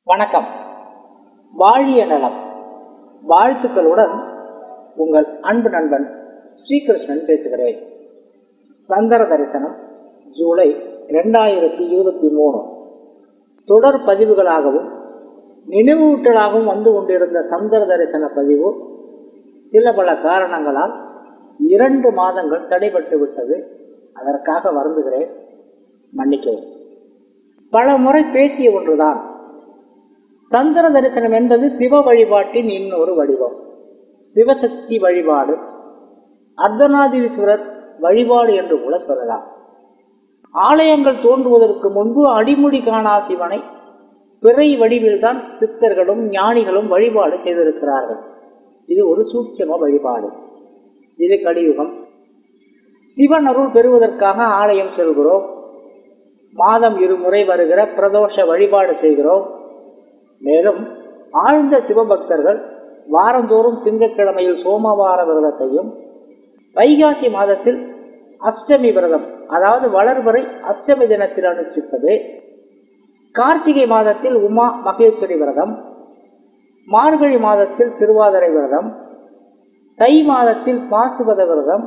வணக்கம் வாழிய நலம் வாழ்த்துக்களுடன் உங்கள் அன்பு நண்பன் ஸ்ரீகிருஷ்ணன் பேசுகிறேன் சந்தர தரிசனம் ஜூலை இரண்டாயிரத்தி இருபத்தி மூணு தொடர் பதிவுகளாகவும் நினைவூட்டலாகவும் வந்து கொண்டிருந்த சந்தர தரிசன பதிவு சில பல காரணங்களால் இரண்டு மாதங்கள் தடைபட்டு விட்டது அதற்காக வருந்துகிறேன் மன்னிக்கவும் பல முறை பேசிய ஒன்றுதான் சந்திர தரிசனம் என்பது சிவ வழிபாட்டின் இன்னொரு வடிவம் சிவசக்தி வழிபாடு அர்த்தநாதீஸ்வரர் வழிபாடு என்று கூட சொல்லலாம் ஆலயங்கள் தோன்றுவதற்கு முன்பு அடிமுடி காணா சிவனை பிறை வடிவில்தான் சித்தர்களும் ஞானிகளும் வழிபாடு செய்திருக்கிறார்கள் இது ஒரு சூட்சம வழிபாடு இது கலியுகம் சிவன் அருள் பெறுவதற்காக ஆலயம் செல்கிறோம் மாதம் இருமுறை வருகிற பிரதோஷ வழிபாடு செய்கிறோம் மேலும் ஆழ்ந்த சிவபக்தர்கள் வாரந்தோறும் திங்கட்கிழமையில் சோமவார விரதத்தையும் வைகாசி மாதத்தில் அஷ்டமி விரதம் அதாவது வளர்வரை அஷ்டமி தினத்தில் அனுஷ்டிப்பது கார்த்திகை மாதத்தில் உமா மகேஸ்வரி விரதம் மார்கழி மாதத்தில் திருவாதிரை விரதம் தை மாதத்தில் பாசுபத விரதம்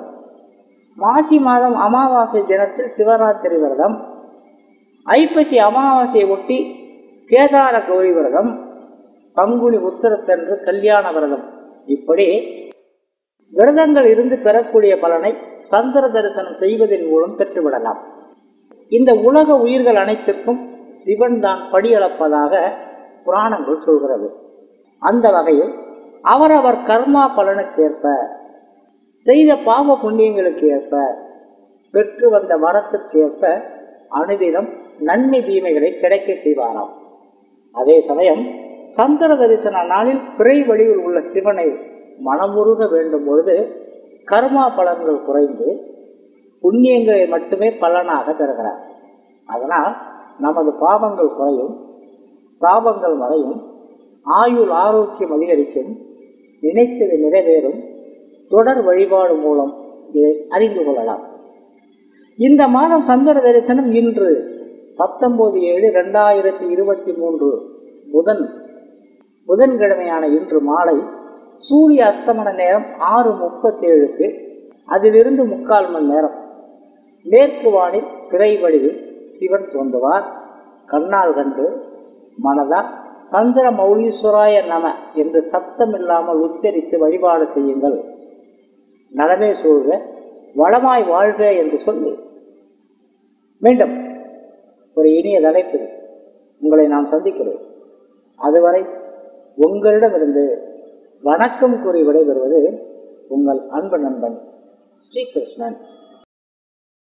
மாசி மாதம் அமாவாசை தினத்தில் சிவராத்திரி விரதம் ஐப்பசி அமாவாசையை ஒட்டி கேதார கௌரி விரதம் பங்குனி உத்தரத்தன்று கல்யாண விரதம் இப்படி விரதங்கள் இருந்து பெறக்கூடிய பலனை சந்திர தரிசனம் செய்வதன் மூலம் பெற்றுவிடலாம் இந்த உலக உயிர்கள் அனைத்திற்கும் சிவன் தான் படியளப்பதாக புராணங்கள் சொல்கிறது அந்த வகையில் அவரவர் கர்மா பலனுக்கேற்ப செய்த பாவ புண்ணியங்களுக்கு ஏற்ப பெற்று வந்த வரத்துக்கேற்ப அனுதினம் நன்மை தீமைகளை கிடைக்க செய்வாராம் அதே சமயம் சந்திர தரிசன நாளில் பிறை வடிவில் உள்ள சிவனை மனமுருக வேண்டும் பொழுது கர்மா பலன்கள் குறைந்து புண்ணியங்களை மட்டுமே பலனாக தருகிறார் அதனால் நமது பாவங்கள் குறையும் சாபங்கள் மறையும் ஆயுள் ஆரோக்கியம் அதிகரிக்கும் நினைத்தது நிறைவேறும் தொடர் வழிபாடு மூலம் இதை அறிந்து கொள்ளலாம் இந்த மாதம் சந்திர தரிசனம் இன்று பத்தொன்பது ஏழு ரெண்டாயிரத்தி இருபத்தி மூன்று புதன் புதன்கிழமையான இன்று மாலை சூரிய அஸ்தமன நேரம் ஆறு முப்பத்தி ஏழுக்கு அதிலிருந்து முக்கால் மணி நேரம் மேற்கு வானில் பிறை வடிவில் சிவன் தோன்றுவார் கண்ணால் கண்டு மனதால் சந்திர மௌலீஸ்வராய நம என்று சத்தமில்லாமல் உச்சரித்து வழிபாடு செய்யுங்கள் நலமே சூழ்க வளமாய் வாழ்க என்று சொல்லி மீண்டும் ஒரு இனிய தலைப்பில் உங்களை நாம் சந்திக்கிறோம் அதுவரை உங்களிடமிருந்து வணக்கம் கூறி விடைபெறுவது உங்கள் அன்பு நண்பன் ஸ்ரீகிருஷ்ணன்